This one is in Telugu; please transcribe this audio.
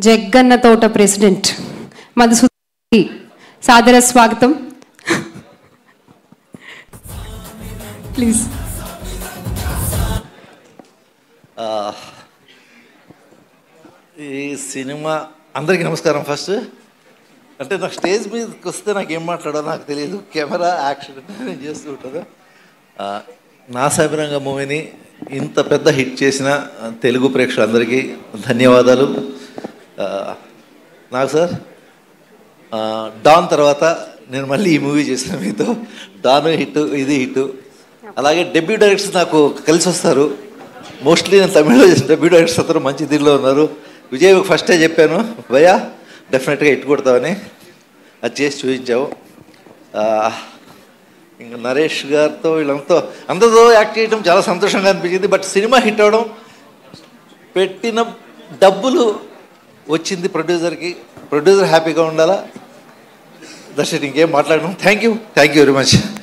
జగ్గన్న తోట ప్రెసిడెంట్ మధుసూదన్ సాదర స్వాగతం ప్లీజ్ ఆ, ఈ సినిమా అందరికీ నమస్కారం ఫస్ట్ అంటే నాకు స్టేజ్ మీదకి వస్తే నాకు ఏం మాట్లాడాలో నాకు తెలియదు కెమెరా యాక్షన్ నేను చేస్తూ ఉంటాను ఆ, నా సాబిరంగ మూవీని ఇంత పెద్ద హిట్ చేసిన తెలుగు ప్రేక్షకులందరికీ ధన్యవాదాలు ఆ, నాకు సార్ ఆ, డాన్ తర్వాత నేను మళ్ళీ ఈ మూవీ చేసిన మీతో డాన్ హిట్ ఇది హిట్ అలాగే డెబ్యూ డైరెక్టర్స్ నాకు కలిసి వస్తారు మోస్ట్లీ నేను తమిళ్లో చేసిన డెబ్యూ డైరెక్టర్స్ అందరూ మంచి దీనిలో ఉన్నారు విజయ్ ఫస్టే చెప్పాను భయ్యా డెఫినెట్గా హిట్ కొడతామని అది చేసి చూపించావు ఆ, ఇంకా నరేష్ గారితో వీళ్ళంతా అందరితో యాక్ట్ చేయడం చాలా సంతోషంగా అనిపించింది బట్ సినిమా హిట్ అవ్వడం పెట్టిన డబ్బులు వచ్చింది ప్రొడ్యూసర్కి ప్రొడ్యూసర్ హ్యాపీగా ఉండాలా దర్శన్ ఇంకేం మాట్లాడడం thank you thank you very much